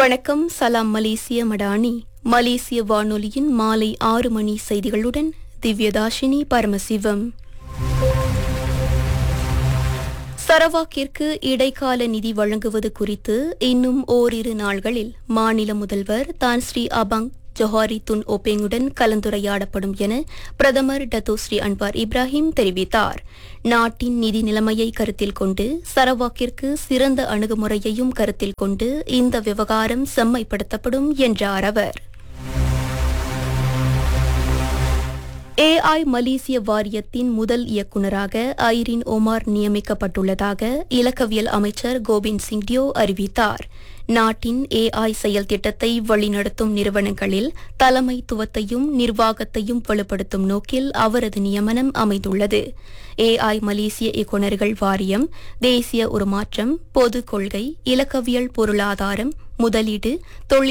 வணக்கம் சலாம் மலேசிய மடானி மலேசிய வானொலியின் மாலை ஆறு மணி செய்திகளுடன் திவ்யதாஷினி பரமசிவம் சரவாக்கிற்கு இடைக்கால நிதி வழங்குவது குறித்து இன்னும் ஓரிரு நாள்களில் மாநில முதல்வர் தான் ஸ்ரீ அபங் ஜொஹாரி துன் ஓபேங்குடன் கலந்துரையாடப்படும் என பிரதமர் டத்தோ ஸ்ரீ அன்வார் இப்ராஹிம் தெரிவித்தார் நாட்டின் நிதி நிலைமையை கருத்தில் கொண்டு சரவாக்கிற்கு சிறந்த அணுகுமுறையையும் கருத்தில் கொண்டு இந்த விவகாரம் செம்மைப்படுத்தப்படும் என்றார் அவர் ஏஐ மலேசிய வாரியத்தின் முதல் இயக்குநராக ஐரின் ஒமார் நியமிக்கப்பட்டுள்ளதாக இலக்கவியல் அமைச்சர் கோபிந்த் சிங் டியோ அறிவித்தார் நாட்டின் ஏஐ செயல் திட்டத்தை வழிநடத்தும் நிறுவனங்களில் தலைமைத்துவத்தையும் நிர்வாகத்தையும் வலுப்படுத்தும் நோக்கில் அவரது நியமனம் அமைந்துள்ளது ஏஐ மலேசிய இயக்குநர்கள் வாரியம் தேசிய உருமாற்றம் பொது கொள்கை இலக்கவியல் பொருளாதாரம் முதலீடு தொழில்